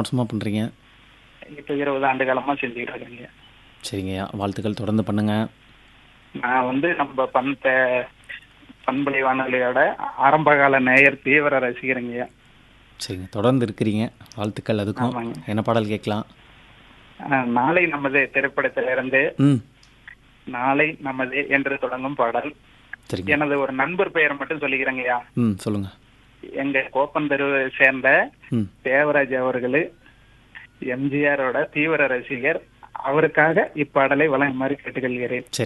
வருஷமாக பண்ணுறீங்க இப்போ இருபது ஆண்டு காலமா செஞ்சுக்கிட்டு இருக்கேங்க சரிங்கய்யா வாழ்த்துக்கள் தொடர்ந்து பண்ணுங்கள் நான் வந்து நம்ம பண்ப பண்பலை வானொலியோட ஆரம்பகால நேயர் தீவிர ரசிகருங்கய்யா சரிங்க தொடர்ந்து இருக்கிறீங்க வாழ்த்துக்கள் அதுக்கும் ஆமாங்க. என்ன பாடல் கேட்கலாம் ஆஹ் நாளை நமது திரைப்படத்திலிருந்து ம் நாளை நமது என்று தொடங்கும் பாடல் சரிங்க எனது ஒரு நண்பர் பெயர் மட்டும் சொல்லிக்கிறேங்கய்யா ம் சொல்லுங்கள் எங்க கோப்பந்தெருவை சேர்ந்த ம் தேவராஜ் அவர்கள் எம்ஜிஆரோட தீவிர ரசிகர் அவருக்காக இப்பாடலை வழங்குமாறு கேட்டுக்கொள்கிறேன் சரி